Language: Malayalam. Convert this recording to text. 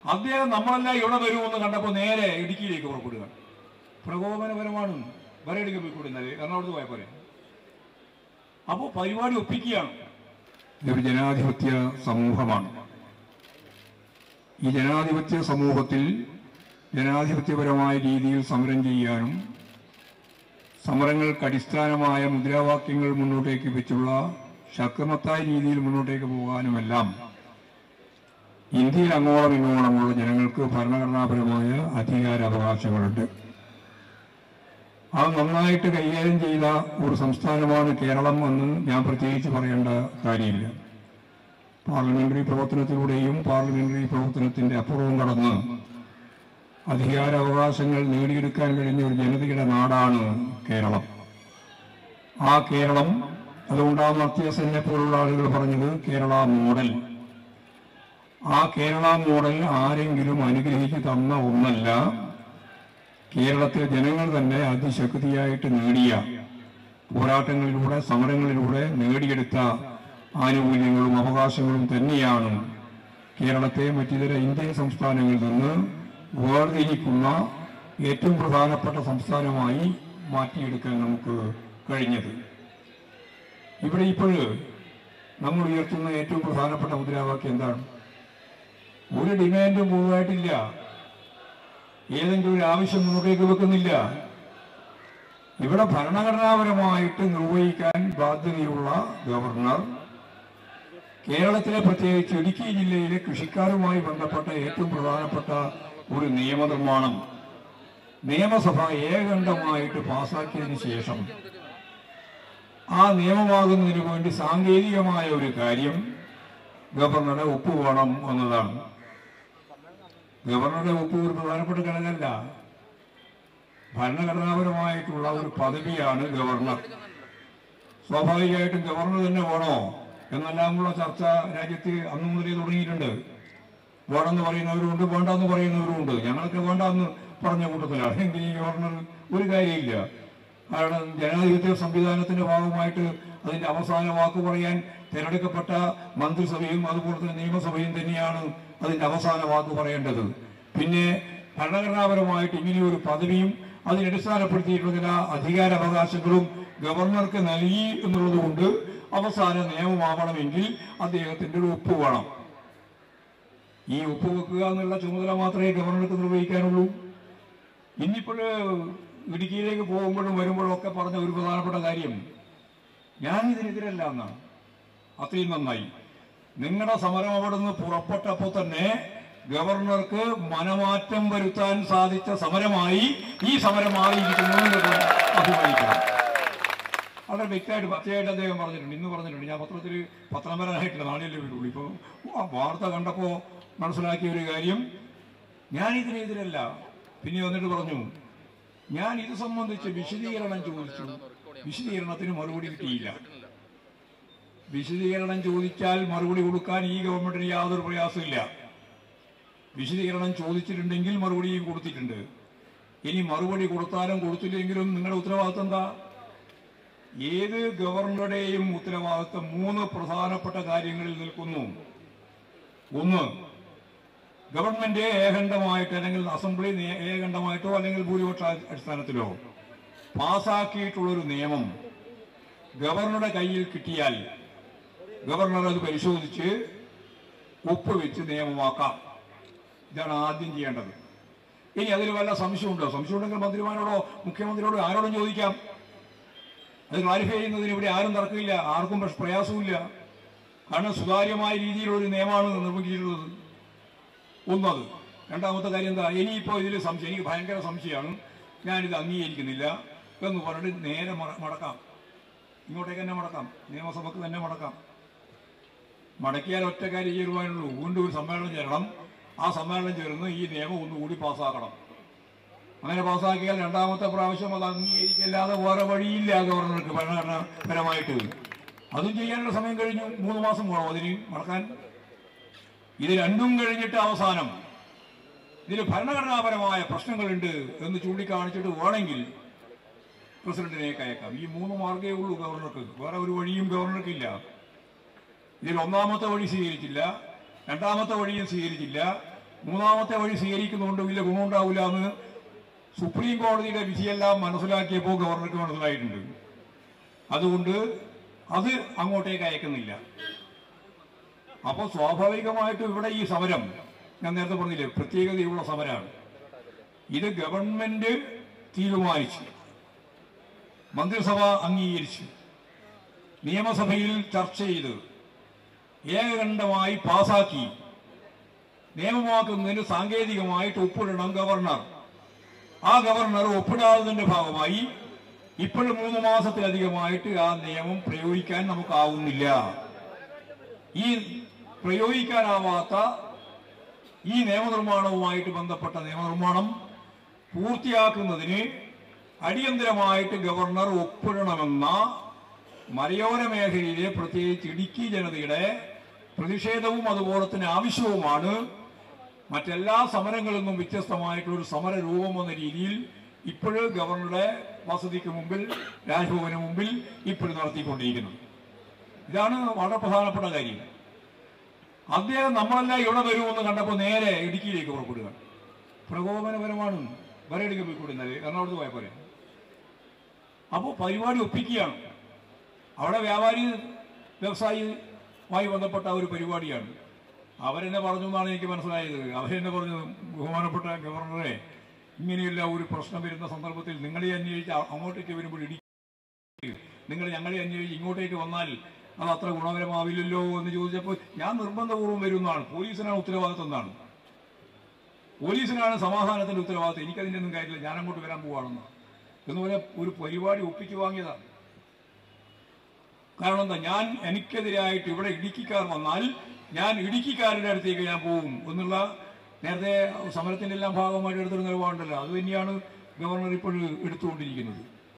അദ്ദേഹം നമ്മളെല്ലാം ഇവിടെ വരുമെന്ന് കണ്ടപ്പോൾ നേരെ ഇടുക്കിയിലേക്ക് പുറപ്പെടുക പ്രകോപനപരമാണ് വരയിലേക്ക് പോയിക്കൂടുന്നത് എറണാകുളത്ത് പോയ പോലെ അപ്പോൾ പരിപാടി ഒപ്പിക്കുകയാണ് ഇതൊരു ജനാധിപത്യ സമൂഹമാണ് ഈ ജനാധിപത്യ സമൂഹത്തിൽ ജനാധിപത്യപരമായ രീതിയിൽ സമരം ചെയ്യാനും സമരങ്ങൾക്ക് അടിസ്ഥാനമായ മുദ്രാവാക്യങ്ങൾ മുന്നോട്ടേക്ക് വെച്ചുള്ള ശക്തമത്തായ രീതിയിൽ മുന്നോട്ടേക്ക് പോകാനുമെല്ലാം ഇന്ത്യയിൽ അങ്ങോളം ഇങ്ങോളമുള്ള ജനങ്ങൾക്ക് ഭരണഘടനാപരമായ അധികാരാവകാശങ്ങളുണ്ട് അത് നന്നായിട്ട് കൈകാര്യം ചെയ്ത ഒരു സംസ്ഥാനമാണ് കേരളം എന്ന് ഞാൻ പ്രത്യേകിച്ച് പറയേണ്ട കാര്യമില്ല പാർലമെന്ററി പ്രവർത്തനത്തിലൂടെയും പാർലമെന്ററി പ്രവർത്തനത്തിന്റെ അപ്പുറവും കടന്ന് അധികാരാവകാശങ്ങൾ നേടിയെടുക്കാൻ കഴിഞ്ഞ ഒരു ജനതയുടെ നാടാണ് കേരളം ആ കേരളം അതുകൊണ്ടാണ് മർത്തിയസനെ പോലുള്ള ആളുകൾ പറഞ്ഞത് കേരള മോഡൽ ആ കേരള മോഡൽ ആരെങ്കിലും അനുഗ്രഹിച്ചു തന്ന ഒന്നല്ല കേരളത്തിലെ ജനങ്ങൾ തന്നെ അതിശക്തിയായിട്ട് നേടിയ പോരാട്ടങ്ങളിലൂടെ സമരങ്ങളിലൂടെ നേടിയെടുത്ത ആനുകൂല്യങ്ങളും അവകാശങ്ങളും തന്നെയാണ് കേരളത്തെ മറ്റിതര ഇന്ത്യൻ സംസ്ഥാനങ്ങളിൽ നിന്ന് വേർതിരിക്കുന്ന ഏറ്റവും പ്രധാനപ്പെട്ട സംസ്ഥാനമായി മാറ്റിയെടുക്കാൻ നമുക്ക് കഴിഞ്ഞത് ഇവിടെ ഇപ്പോഴ് നമ്മൾ ഉയർത്തുന്ന ഏറ്റവും പ്രധാനപ്പെട്ട മുദ്രാവാക്യം എന്താണ് ഒരു ഡിമാൻഡും പൊതുവായിട്ടില്ല ഏതെങ്കിലും ഒരു ആവശ്യം മുന്നോട്ടേക്ക് വെക്കുന്നില്ല ഇവിടെ ഭരണഘടനാപരമായിട്ട് നിർവഹിക്കാൻ ബാധ്യതയുള്ള ഗവർണർ കേരളത്തിലെ പ്രത്യേകിച്ച് ഇടുക്കി ജില്ലയിലെ കൃഷിക്കാരുമായി ബന്ധപ്പെട്ട ഏറ്റവും പ്രധാനപ്പെട്ട ഒരു നിയമനിർമ്മാണം നിയമസഭ ഏകണ്ഠമായിട്ട് പാസാക്കിയതിന് ശേഷം ആ നിയമമാകുന്നതിന് വേണ്ടി സാങ്കേതികമായ ഒരു കാര്യം ഗവർണറുടെ ഒപ്പ് വേണം എന്നതാണ് ഗവർണറുടെ ഒപ്പ് ഒരു പ്രധാനപ്പെട്ട ഘടകമല്ല ഭരണഘടനാപരമായിട്ടുള്ള ഒരു പദവിയാണ് ഗവർണർ സ്വാഭാവികമായിട്ടും ഗവർണർ തന്നെ വേണോ എന്നെല്ലാമുള്ള ചർച്ച രാജ്യത്ത് അന്നു മുതലേ തുടങ്ങിയിട്ടുണ്ട് വേണമെന്ന് പറയുന്നവരുണ്ട് വേണ്ടെന്ന് പറയുന്നവരുമുണ്ട് ഞങ്ങളൊക്കെ വേണ്ടെന്ന് പറഞ്ഞ കൂട്ടത്തിലാണ് എങ്കിൽ ഈ ഗവർണർ ഒരു കാര്യമില്ല കാരണം ജനാധിപത്യ സംവിധാനത്തിന്റെ ഭാഗമായിട്ട് അതിന്റെ അവസാന വാക്ക് പറയാൻ തിരഞ്ഞെടുക്കപ്പെട്ട മന്ത്രിസഭയും അതുപോലെ തന്നെ നിയമസഭയും തന്നെയാണ് അതിന്റെ അവസാന വാക്ക് പറയേണ്ടത് പിന്നെ ഭരണഘടനാപരമായിട്ട് ഇങ്ങനെ ഒരു പദവിയും അതിനടിസ്ഥാനപ്പെടുത്തിയിട്ടുള്ള ചില അധികാരാവകാശങ്ങളും ഗവർണർക്ക് നൽകി എന്നുള്ളത് കൊണ്ട് അവസാന നിയമമാവണമെങ്കിൽ അദ്ദേഹത്തിന്റെ ഒരു ഒപ്പ് വേണം ഈ ഒപ്പ് വെക്കുക എന്നുള്ള ചുമതല മാത്രമേ ഗവർണർക്ക് നിർവഹിക്കാനുള്ളൂ ഇന്നിപ്പോഴ് ഇടുക്കിയിലേക്ക് പോകുമ്പോഴും വരുമ്പോഴും ഒക്കെ പറഞ്ഞ ഒരു പ്രധാനപ്പെട്ട കാര്യം ഞാൻ ഇതിനെതിരല്ല എന്നാണ് അത്രയും നന്നായി നിങ്ങളുടെ സമരം അവിടെ നിന്ന് പുറപ്പെട്ടപ്പോൾ തന്നെ ഗവർണർക്ക് മനമാറ്റം വരുത്താൻ സാധിച്ച സമരമായി ഈ സമരം മാറിയിരിക്കുന്നു എന്ന് അഭിമാനിക്കണം വളരെ വ്യക്തമായിട്ട് പച്ചയായിട്ട് അദ്ദേഹം പറഞ്ഞിട്ടുണ്ട് ഇന്ന് പറഞ്ഞിട്ടുണ്ട് ഞാൻ പത്രത്തിൽ പത്രം വരാനായിട്ടില്ല നാളെയല്ലേ വരുള്ളൂ ഇപ്പോൾ വാർത്ത കണ്ടപ്പോൾ മനസ്സിലാക്കിയ ഒരു കാര്യം ഞാൻ ഇതിനെതിരല്ല പിന്നെ വന്നിട്ട് പറഞ്ഞു ഞാൻ ഇത് സംബന്ധിച്ച് വിശദീകരണം ചോദിച്ചു വിശദീകരണത്തിന് മറുപടി കിട്ടിയില്ല വിശദീകരണം ചോദിച്ചാൽ മറുപടി കൊടുക്കാൻ ഈ ഗവൺമെന്റിന് യാതൊരു പ്രയാസമില്ല വിശദീകരണം ചോദിച്ചിട്ടുണ്ടെങ്കിൽ മറുപടിയും കൊടുത്തിട്ടുണ്ട് ഇനി മറുപടി കൊടുത്താലും കൊടുത്തില്ലെങ്കിലും നിങ്ങളുടെ ഉത്തരവാദിത്വം എന്താ ഏത് ഗവർണറുടെയും ഉത്തരവാദിത്വം മൂന്ന് പ്രധാനപ്പെട്ട കാര്യങ്ങളിൽ നിൽക്കുന്നു ഒന്ന് ഗവൺമെന്റ് ഏകണ്ഠമായിട്ട് അല്ലെങ്കിൽ അസംബ്ലി നേ- ഏകണ്ഠമായിട്ടോ അല്ലെങ്കിൽ ഭൂരിപക്ഷ അടിസ്ഥാനത്തിലോ പാസാക്കിയിട്ടുള്ളൊരു നിയമം ഗവർണറുടെ കയ്യിൽ കിട്ടിയാൽ ഗവർണർ അത് പരിശോധിച്ച് ഒപ്പുവെച്ച് നിയമമാക്കാം ഇതാണ് ആദ്യം ചെയ്യേണ്ടത് ഇനി അതിൽ വല്ല സംശയമുണ്ടോ സംശയമുണ്ടെങ്കിൽ മന്ത്രിമാരോടോ മുഖ്യമന്ത്രിയോടോ ആരോടും ചോദിക്കാം അത് ക്ലാരിഫൈ ചെയ്യുന്നതിന് ഇവിടെ ആരും തർക്കമില്ല ആർക്കും പ്രശ്- പ്രയാസവുമില്ല കാരണം സുതാര്യമായ രീതിയിലുള്ള ഒരു നിയമമാണ് നിർമ്മിച്ചിട്ടുള്ളത് ഒന്നത് രണ്ടാമത്തെ കാര്യം എന്താ ഇനിയിപ്പോൾ ഇതിൽ സംശയം എനിക്ക് ഭയങ്കര സംശയമാണ് ഞാനിത് അംഗീകരിക്കുന്നില്ല എന്ന് പറഞ്ഞിട്ട് നേരെ മട- മടക്കാം ഇങ്ങോട്ടേക്ക് തന്നെ മടക്കാം നിയമസഭക്ക് തന്നെ മടക്കാം മടക്കിയാൽ ഒറ്റ കാര്യം ചേരുവാനുള്ളൂ വീണ്ടും ഒരു സമ്മേളനം ചേരണം ആ സമ്മേളനം ചേർന്ന് ഈ നിയമം ഒന്നുകൂടി പാസ്സാക്കണം അങ്ങനെ പാസ്സാക്കിയാൽ രണ്ടാമത്തെ പ്രാവശ്യം അത് അംഗീകരിക്കല്ലാതെ വേറെ വഴിയില്ല ഗവർണർക്ക് ഭരണഘടനാപരമായിട്ട് അതും ചെയ്യാനുള്ള സമയം കഴിഞ്ഞു മൂന്ന് മാസം വേണം അതിന് മടക്കാൻ ഇത് രണ്ടും കഴിഞ്ഞിട്ട് അവസാനം ഇതിൽ ഭരണഘടനാപരമായ പ്രശ്നങ്ങളുണ്ട് എന്ന് ചൂണ്ടിക്കാണിച്ചിട്ട് വേണമെങ്കിൽ പ്രസിഡന്റിനെ അയക്കാം ഈ മൂന്ന് മാർഗേ ഉള്ളൂ ഗവർണർക്ക് വേറെ ഒരു വഴിയും ഗവർണർക്കില്ല ഇതിൽ ഒന്നാമത്തെ വഴി സ്വീകരിച്ചില്ല രണ്ടാമത്തെ വഴിയും സ്വീകരിച്ചില്ല മൂന്നാമത്തെ വഴി സ്വീകരിക്കുന്നതുകൊണ്ട് വലിയ ഗുണമുണ്ടാവില്ല എന്ന് സുപ്രീം കോടതിയുടെ വിധിയെല്ലാം മനസ്സിലാക്കിയപ്പോൾ ഗവർണർക്ക് മനസ്സിലായിട്ടുണ്ട് അതുകൊണ്ട് അത് അങ്ങോട്ടേക്ക് അയക്കുന്നില്ല അപ്പോൾ സ്വാഭാവികമായിട്ടും ഇവിടെ ഈ സമരം ഞാൻ നേരത്തെ പറഞ്ഞില്ലേ പ്രത്യേകതയുള്ള സമരമാണ് ഇത് ഗവൺമെന്റ് തീരുമാനിച്ചു മന്ത്രിസഭ അംഗീകരിച്ചു നിയമസഭയിൽ ചർച്ച ചെയ്ത് ഏകകണ്ഠമായി പാസാക്കി നിയമമാക്കുന്നതിന് സാങ്കേതികമായിട്ട് ഒപ്പിടണം ഗവർണർ ആ ഗവർണർ ഒപ്പിടാത്തതിന്റെ ഭാഗമായി ഇപ്പോഴും മൂന്ന് മാസത്തിലധികമായിട്ട് ആ നിയമം പ്രയോഗിക്കാൻ നമുക്കാവുന്നില്ല ഈ പ്രയോഗിക്കാനാവാത്ത ഈ നിയമനിർമ്മാണവുമായിട്ട് ബന്ധപ്പെട്ട നിയമനിർമ്മാണം പൂർത്തിയാക്കുന്നതിന് അടിയന്തരമായിട്ട് ഗവർണർ ഒപ്പിടണമെന്ന മലയോര മേഖലയിലെ പ്രത്യേകിച്ച് ഇടുക്കി ജനതയുടെ പ്രതിഷേധവും അതുപോലെ തന്നെ ആവശ്യവുമാണ് മറ്റെല്ലാ സമരങ്ങളിൽ നിന്നും വ്യത്യസ്തമായിട്ടുള്ള ഒരു സമര രൂപം എന്ന രീതിയിൽ ഇപ്പോഴും ഗവർണറുടെ വസതിക്ക് മുമ്പിൽ രാജ്ഭവന് മുമ്പിൽ ഇപ്പോഴും നടത്തിക്കൊണ്ടിരിക്കുന്നത് ഇതാണ് വളരെ പ്രധാനപ്പെട്ട കാര്യം അദ്ദേഹം നമ്മളെല്ലാം ഇവിടെ വരുമെന്ന് കണ്ടപ്പോൾ നേരെ ഇടുക്കിയിലേക്ക് പുറപ്പെടുക പ്രകോപനപരമാണ് വരയിടുക്ക് പോയിക്കൂടുന്നത് എറണാകുളത്ത് പോയ പോലെ അപ്പോൾ പരിപാടി ഒപ്പിക്കുകയാണ് അവിടെ വ്യാപാരി വ്യവസായിയുമായി ബന്ധപ്പെട്ട ഒരു പരിപാടിയാണ് അവരെന്നെ പറഞ്ഞു എന്നാണ് എനിക്ക് മനസ്സിലായത് അവരെന്നെ പറഞ്ഞു ബഹുമാനപ്പെട്ട ഗവർണറെ ഇങ്ങനെയുള്ള ഒരു പ്രശ്നം വരുന്ന സന്ദർഭത്തിൽ നിങ്ങളെ അന്വേഷിച്ച് അ- അങ്ങോട്ടേക്ക് വരുമ്പോൾ ഇടി നിങ്ങൾ ഞങ്ങളെ അന്വേഷിച്ച് ഇങ്ങോട്ടേക്ക് വന്നാൽ അത് അത്ര ഗുണകരമാവില്ലല്ലോ എന്ന് ചോദിച്ചപ്പോൾ ഞാൻ നിർബന്ധപൂർവ്വം വരുന്നതാണ് പോലീസിനാണ് ഉത്തരവാദിത്വം എന്നാണ് പോലീസിനാണ് സമാധാനത്തിന്റെ ഉത്തരവാദിത്വം എനിക്കതിൻ്റെ ഒന്നും കാര്യമില്ല ഞാൻ അങ്ങോട്ട് വരാൻ പോവാണെന്ന് എന്നുപോലെ ഒരു പരിപാടി ഒപ്പിച്ചു വാങ്ങിയതാണ് കാരണം എന്താ ഞാൻ എനിക്കെതിരായിട്ട് ഇവിടെ ഇടുക്കിക്കാർ വന്നാൽ ഞാൻ ഇടുക്കിക്കാരുടെ അടുത്തേക്ക് ഞാൻ പോകും എന്നുള്ള നേരത്തെ സമരത്തിന്റെ എല്ലാം ഭാഗമായിട്ട് എടുത്തൊരു നിലപാടുണ്ടല്ലോ അത് തന്നെയാണ് ഗവർണർ ഇപ്പോൾ എടുത്തുകൊണ്ടിരിക്കുന്നത്